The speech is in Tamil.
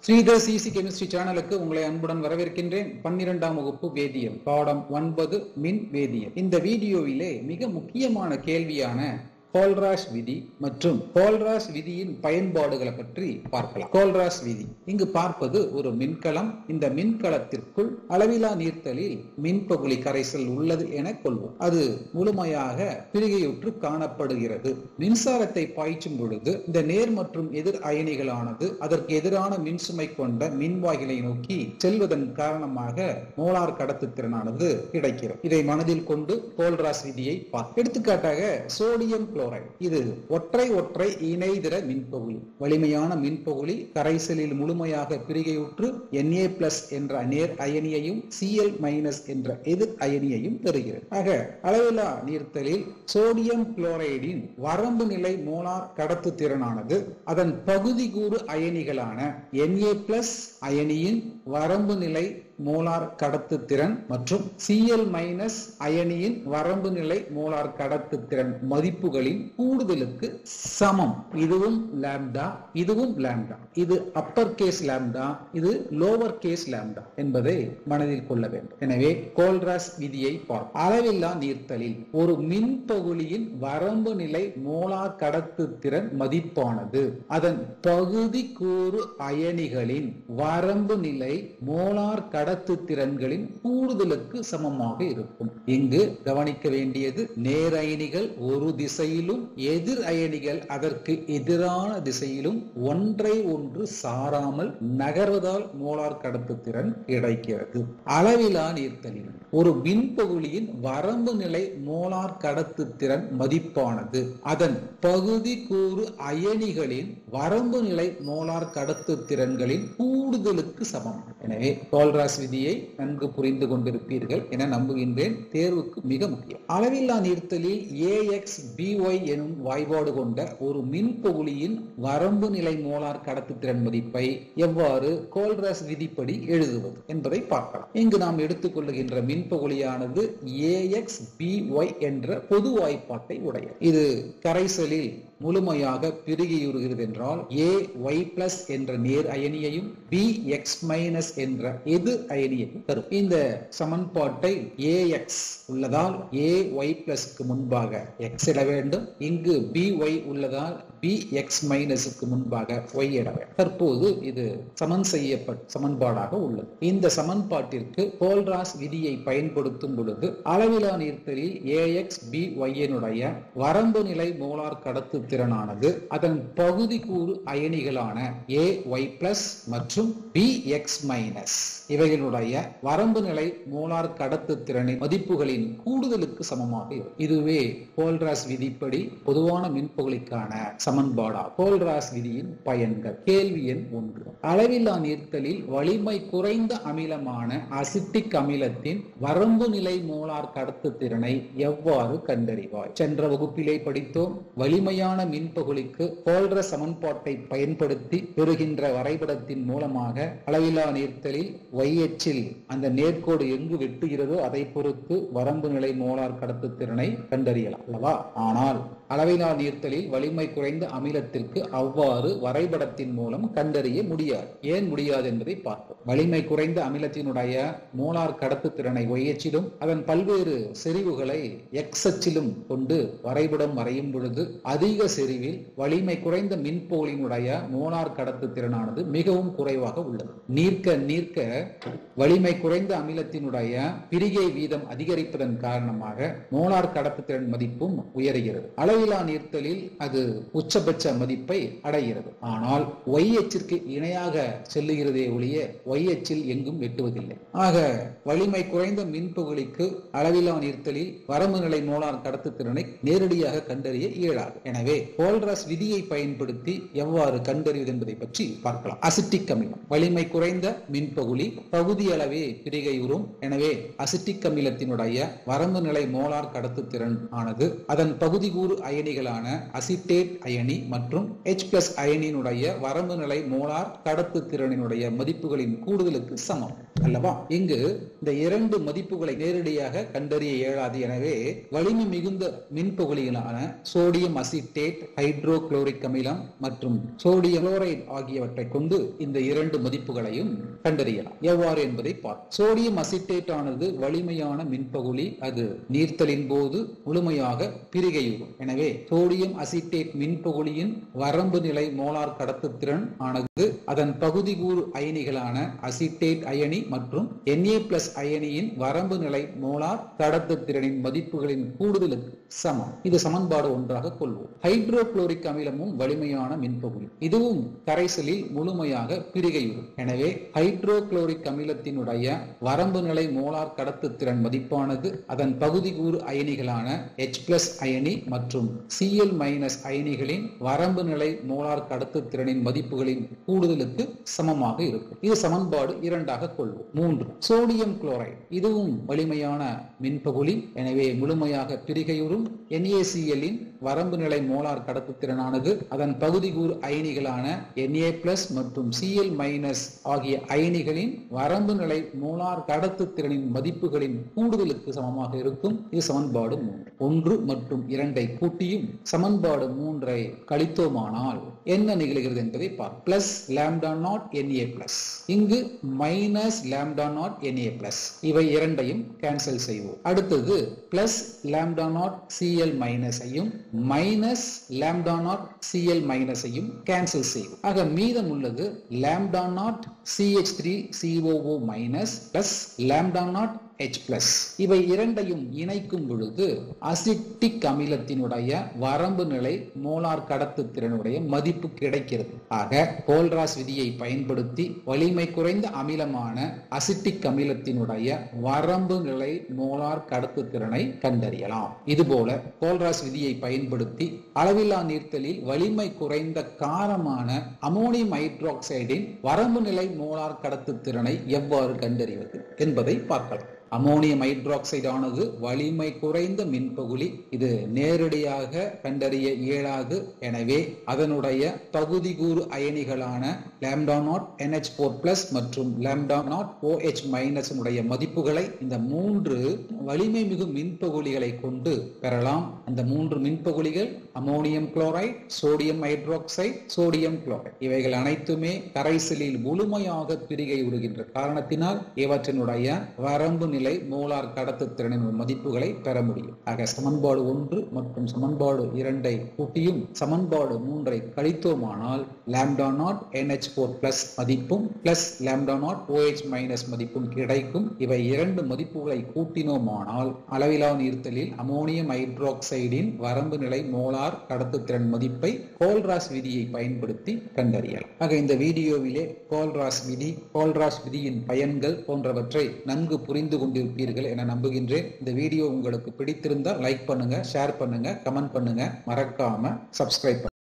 ஸ்ரீதர் சிசி கெமிஸ்ட்ரி சேனலுக்கு உங்களை அன்புடன் வரவேற்கின்றேன் பன்னிரெண்டாம் வகுப்பு வேதியியல் பாடம் ஒன்பது மின் வேதியியல் இந்த வீடியோவிலே மிக முக்கியமான கேள்வியான கோல்ராஷ் விதி மற்றும் கோல்ராஷ் விதியின் பயன்பாடுகளை பற்றி பார்க்கலாம் கோல்ராஷ் விதி இங்கு பார்ப்பது ஒரு மின்கலம் இந்த மின்கலத்திற்குள் அளவிலா நீர்த்தலில் மின்பகுளி கரைசல் உள்ளது என கொள்வோம் அது முழுமையாக பிரிகையுற்று காணப்படுகிறது மின்சாரத்தை பாய்ச்சும் பொழுது இந்த நேர் மற்றும் எதிர் அயனிகளானது அதற்கு எதிரான மின்சுமை கொண்ட மின்வாயிலை நோக்கி செல்வதன் காரணமாக மோலார் கடத்து திறனானது கிடைக்கிறது இதை மனதில் கொண்டு கோல்ராஸ் விதியை பார்ப்போம் எடுத்துக்காட்டாக சோடியம் குளோரைடு இது ஒற்றை ஒற்றை இணைதிர மின்பகுளி வலிமையான மின்பகுளி கரைசலில் முழுமையாக பிரிகையுற்று Na பிளஸ் என்ற நேர் அயனியையும் Cl மைனஸ் என்ற எதிர் அயனியையும் தருகிறது ஆக அளவிலா நீர்த்தலில் சோடியம் குளோரைடின் வரம்பு நிலை மோலார் கடத்து திறனானது அதன் பகுதி கூறு அயனிகளான Na பிளஸ் அயனியின் வரம்பு நிலை மோலார் கடத்து திறன் மற்றும் Cl மைனஸ் அயனியின் வரம்பு நிலை மோலார் கடத்து திறன் மதிப்புகளின் கூடுதலுக்கு சமம் இதுவும் லாம்டா இதுவும் லாம்டா இது அப்பர் கேஸ் லாம்டா இது லோவர் கேஸ் லாம்டா என்பதை மனதில் கொள்ள வேண்டும் எனவே கோல்ராஸ் விதியை பார்ப்போம் அளவில்லா நீர்த்தலில் ஒரு மின்பகுளியின் வரம்பு நிலை மோலார் கடத்து திறன் மதிப்பானது அதன் பகுதி கூறு அயனிகளின் வரம்பு நிலை மோலார் கடத்து திறன்களின் கூடுதலுக்கு சமமாக இருக்கும் இங்கு கவனிக்க வேண்டியது நேர் அயனிகள் ஒரு திசையிலும் எதிர் அயனிகள் அதற்கு எதிரான திசையிலும் ஒன்றை ஒன்று சாராமல் நகர்வதால் மோலார் கடத்து திறன் கிடைக்கிறது அளவிலா நீர்த்தலில் ஒரு மின்பகுளியின் வரம்பு நிலை மோலார் கடத்து திறன் மதிப்பானது அதன் பகுதி கூறு அயனிகளின் வரம்பு நிலை மோலார் கடத்து திறன்களின் கூடுதலுக்கு சமம் எனவே கோல்ராஸ் விதியை நன்கு புரிந்து கொண்டிருப்பீர்கள் என நம்புகின்றேன் தேர்வுக்கு மிக முக்கியம் அளவில்லா நீர்த்தலில் ஏஎக்ஸ் பிஒய் எனும் வாய்பாடு கொண்ட ஒரு மின்பகுளியின் வரம்பு நிலை மோலார் கடத்து திறன் மதிப்பை எவ்வாறு கோல்ராஸ் விதிப்படி எழுதுவது என்பதை பார்க்கலாம் இங்கு நாம் எடுத்துக்கொள்ளுகின்ற மின்பகுளியானது ஏஎக்ஸ் பிஒய் என்ற பொது வாய்ப்பாட்டை உடையது இது கரைசலில் முழுமையாக பிரிகியுறுகிறது என்றால் ஏ ஒய் பிளஸ் என்ற நேர் அயனியையும் பி எக்ஸ் மைனஸ் என்ற எதிர் அயனியையும் தரும் இந்த சமன்பாட்டை ஏ எக்ஸ் உள்ளதால் ஏ ஒய் பிளஸ்க்கு முன்பாக எக்ஸ் இட வேண்டும் இங்கு பி ஒய் உள்ளதால் பி எக்ஸ் மைனஸுக்கு முன்பாக ஒய் இட வேண்டும் தற்போது இது சமன் செய்யப்பட்ட சமன்பாடாக உள்ளது இந்த சமன்பாட்டிற்கு கோல்ராஸ் விதியை பயன்படுத்தும் பொழுது அளவிலா நீர்த்தலில் ஏ எக்ஸ் பி ஒய்யனுடைய வரம்பு நிலை மோலார் கடத்து திறனானது அதன் பகுதி கூறு அயனிகளான ஏ ஒய் பிளஸ் மற்றும் பி எக்ஸ் மைனஸ் இவைகளுடைய வரம்பு நிலை மோலார் கடத்து திறனின் மதிப்புகளின் கூடுதலுக்கு சமமாக இருக்கும் இதுவே கோல்ராஸ் விதிப்படி பொதுவான மின்பகுளிக்கான சமன்பாடா கோல்ராஸ் விதியின் பயன்கள் கேள்வி எண் ஒன்று அளவில்லா நீர்த்தலில் வலிமை குறைந்த அமிலமான அசிட்டிக் அமிலத்தின் வரம்பு நிலை மோலார் கடத்து திறனை எவ்வாறு கண்டறிவாய் சென்ற வகுப்பிலே படித்தோம் வலிமையான மின்பகுளிக்கு கோல்ர சமன்பாட்டை பயன்படுத்தி பெறுகின்ற வரைபடத்தின் மூலமாக அளவிலா நீர்த்தலில் ஒய்எச்சில் அந்த நேர்கோடு எங்கு வெட்டுகிறதோ அதை பொறுத்து வரம்பு நிலை மோலார் கடத்து திறனை கண்டறியலாம் அல்லவா ஆனால் அளவிலா நீர்த்தலில் வலிமை குறைந்த அமிலத்திற்கு அவ்வாறு வரைபடத்தின் மூலம் கண்டறிய முடியாது ஏன் முடியாது என்பதை பார்ப்போம் வலிமை குறைந்த அமிலத்தினுடைய மோலார் கடத்து திறனை ஒய்எச்சிலும் அதன் பல்வேறு செறிவுகளை எக்ஸ் அச்சிலும் கொண்டு வரைபடம் வரையும் பொழுது அதிக செறிவில் வலிமை குறைந்த மின்போலினுடைய மோலார் கடத்து திறனானது மிகவும் குறைவாக உள்ளது நீர்க்க நீர்க்க வலிமை குறைந்த அமிலத்தினுடைய பிரிகை வீதம் அதிகரிப்பதன் காரணமாக மோலார் கடத்து திறன் மதிப்பும் உயர்கிறது அளவிலா நீர்த்தலில் அது உச்சபட்ச மதிப்பை அடைகிறது ஆனால் ஒய் எச்சிற்கு இணையாக செல்லுகிறதே ஒழிய ஒய் எச்சில் எங்கும் வெட்டுவதில்லை ஆக வலிமை குறைந்த மின்பகுளிக்கு அளவிலா நீர்த்தலில் வரம்பு நிலை மோலார் கடத்து திறனை நேரடியாக கண்டறிய இயலாது எனவே கோல்ராஸ் விதியை பயன்படுத்தி எவ்வாறு கண்டறிவது என்பதை பற்றி பார்க்கலாம் அசிட்டிக் அமிலம் வலிமை குறைந்த மின்பகுளி பகுதி அளவே பிரிகையுறும் எனவே அசிட்டிக் அமிலத்தினுடைய வரம்பு நிலை மோலார் கடத்து திறன் ஆனது அதன் பகுதி கூறு அயனிகளான அசிட்டேட் அயனி மற்றும் H பிளஸ் அயனியினுடைய வரம்பு நிலை மோலார் கடத்து திறனினுடைய மதிப்புகளின் கூடுதலுக்கு சமம் அல்லவா இங்கு இந்த இரண்டு மதிப்புகளை நேரடியாக கண்டறிய இயலாது எனவே வலிமை மிகுந்த மின்பகுளிகளான சோடியம் அசிட்டேட் ஹைட்ரோகுளோரிக் அமிலம் மற்றும் சோடியம் குளோரைடு ஆகியவற்றை கொண்டு இந்த இரண்டு மதிப்புகளையும் கண்டறியலாம் எவ்வாறு என்பதை பார்ப்போம் சோடியம் அசிட்டேட் ஆனது வலிமையான மின்பகுளி அது நீர்த்தலின் போது முழுமையாக பிரிகையுறும் எனவே சோடியம் அசிட்டேட் மின்பகுளியின் வரம்பு நிலை மோலார் கடத்துத்திறன் ஆனது அதன் பகுதி கூறு அயனிகளான அசிட்டேட் அயனி மற்றும் Na பிளஸ் அயனியின் வரம்பு நிலை மோலார் கடத்துத்திறனின் மதிப்புகளின் கூடுதலுக்கு சமம் இது சமன்பாடு ஒன்றாக கொள்வோம் ஹைட்ரோகுளோரிக் அமிலமும் வலிமையான மின்பகுளி இதுவும் கரைசலில் முழுமையாக பிரிகையுறும் எனவே ஹைட்ரோகுளோரிக் அமிலத்தினுடைய வரம்பு நிலை மோலார் கடத்துத்திறன் மதிப்பானது அதன் பகுதி கூறு அயனிகளான H பிளஸ் அயனி மற்றும் Cl மைனஸ் அயனிகளின் வரம்பு நிலை மோலார் கடத்துத்திறனின் மதிப்புகளின் கூடுதலுக்கு சமமாக இருக்கும் இது சமன்பாடு இரண்டாக கொள்வோம் மூன்று சோடியம் குளோரைடு இதுவும் வலிமையான மின்பகுளி எனவே முழுமையாக பிரிகையுறும் NaCl இன் வரம்பு நிலை மோலார் கடத்துத்திறனானது அதன் பகுதி கூறு அயனிகளான Na பிளஸ் மற்றும் Cl மைனஸ் ஆகிய அயனிகளின் வரம்பு நிலை மோலார் கடத்துத்திறனின் மதிப்புகளின் கூடுதலுக்கு சமமாக இருக்கும் இது சமன்பாடு மூன்று ஒன்று மற்றும் இரண்டை கூட்டியும் சமன்பாடு மூன்றை கழித்தோமானால் என்ன நிகழ்கிறது என்பதை பார் plus lambda nought NA plus இங்கு minus lambda nought NA plus இவை இரண்டையும் கேன்சல் செய்வோம் அடுத்தது பிளஸ் லாம்டா நாட் சிஎல் மைனஸையும் மைனஸ் லாம்டா நாட் சிஎல் மைனஸையும் கேன்சல் செய்வோம் ஆக மீதம் உள்ளது lambda nought CH three COO minus plus lambda nought H plus இவை இரண்டையும் இணைக்கும் பொழுது அசிட்டிக் அமிலத்தினுடைய வரம்பு நிலை மோலார் கடத்து திறனுடைய மதிப்பு கிடைக்கிறது ஆக கோல்ராஸ் விதியை பயன்படுத்தி வலிமை குறைந்த அமிலமான அசிட்டிக் அமிலத்தினுடைய வரம்பு நிலை மோலார் கடத்து திறனை கண்டறியலாம் இதுபோல கோல்ராஸ் விதியை பயன்படுத்தி அளவில்லா நீர்த்தலில் வலிமை குறைந்த காரமான அமோனியம் ஹைட்ராக்சைடின் வரம்பு நிலை மோலார் கடத்து திறனை எவ்வாறு கண்டறிவது என்பதை பார்க்கலாம் அமோனியம் ஹைட்ராக்சைடு ஆனது வலிமை குறைந்த மின்பகுளி இது நேரடியாக கண்டறிய இயலாது எனவே அதனுடைய பகுதி கூறு அயனிகளான lambda nought NH four plus மற்றும் லாம்டா நாட் OH மைனஸ் மதிப்புகளை இந்த மூன்று வலிமை மிகு மின்பகுளிகளை கொண்டு பெறலாம் அந்த மூன்று மின்பகுளிகள் ammonium chloride sodium hydroxide sodium chloride இவைகள் அனைத்துமே கரைசலில் முழுமையாக பிரிகை உருகின்ற காரணத்தினால் இவற்றினுடைய வரம்பு நிலை மோலார் கடத்துத்திறனின் மதிப்புகளை பெற முடியும் ஆக சமன்பாடு ஒன்று மற்றும் சமன்பாடு இரண்டை கூட்டியும் சமன்பாடு மூன்றை கழித்தோமானால் lambda nought NH four plus மதிப்பும் plus lambda nought OH minus மதிப்பும் கிடைக்கும் இவை இரண்டு மதிப்புகளை கூட்டினோமானால் அளவிலா நீர்த்தலில் அமோனியம் ஹைட்ராக்சைடின் வரம்பு நிலை மோலார் கடத்துத்திறன் மதிப்பை கோல்ராஸ் விதியை பயன்படுத்தி கண்டறியலாம் ஆக இந்த வீடியோவிலே கோல்ராஸ் விதி கோல்ராஸ் விதியின் பயன்கள் போன்றவற்றை நன்கு புரிந்து கொண்டிருப்பீர்கள் என நம்புகின்றேன் இந்த வீடியோ உங்களுக்கு பிடித்திருந்தால் லைக் பண்ணுங்க ஷேர் பண்ணுங்க கமெண்ட் பண்ணுங்க மறக்காம சப்ஸ்கிரைப்